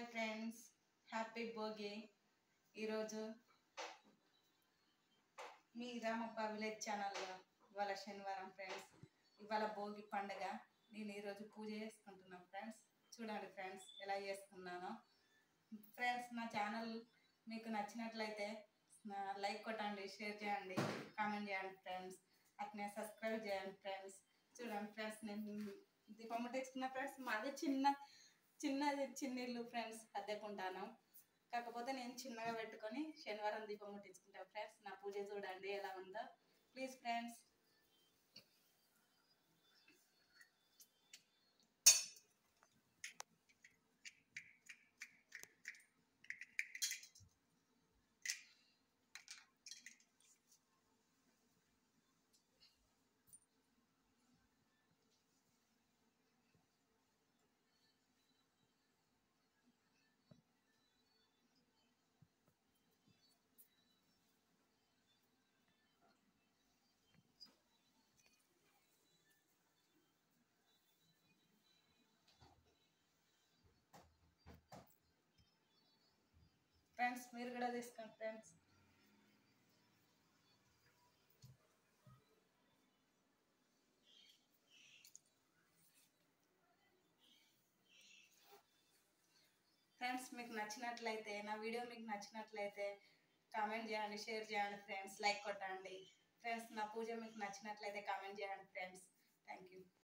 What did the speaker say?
hi friends happy Bhogi ఈరోజు మీ Ramappa village ఛానల్లో ఇవాళ శనివారం ఫ్రెండ్స్ ఇవాళ భోగి పండుగ నేను ఈరోజు పూజ చేసుకుంటున్నాను ఫ్రెండ్స్ చూడండి ఫ్రెండ్స్ ఎలా చేసుకున్నానో ఫ్రెండ్స్ నా ఛానల్ మీకు నచ్చినట్లయితే నా లైక్ కొట్టండి షేర్ చేయండి కామెంట్ చేయండి ఫ్రెండ్స్ అట్నే సబ్స్క్రైబ్ చేయండి ఫ్రెండ్స్ చూడండి ఫ్రెండ్స్ నేను దీపం తెచ్చుకున్న ఫ్రెండ్స్ మాది చిన్న చిన్నది చిన్న ఇల్లు ఫ్రెండ్స్ అద్దెకుంటాను కాకపోతే నేను చిన్నగా పెట్టుకొని శనివారం దీపం ముట్టించుకుంటాను ఫ్రెండ్స్ నా పూజ చూడండి ఎలా ఉందో ప్లీజ్ ఫ్రెండ్స్ ఫ్రెండ్స్ మీరు కూడా తీసుకోండి ఫ్రెండ్స్ ఫ్రెండ్స్ మీకు నచ్చినట్లయితే నా వీడియో మీకు నచ్చినట్లయితే కామెంట్ చేయండి షేర్ చేయండి ఫ్రెండ్స్ లైక్ కొట్టండి ఫ్రెండ్స్ నా పూజ మీకు నచ్చినట్లయితే కామెంట్ చేయండి ఫ్రెండ్స్ థ్యాంక్ యూ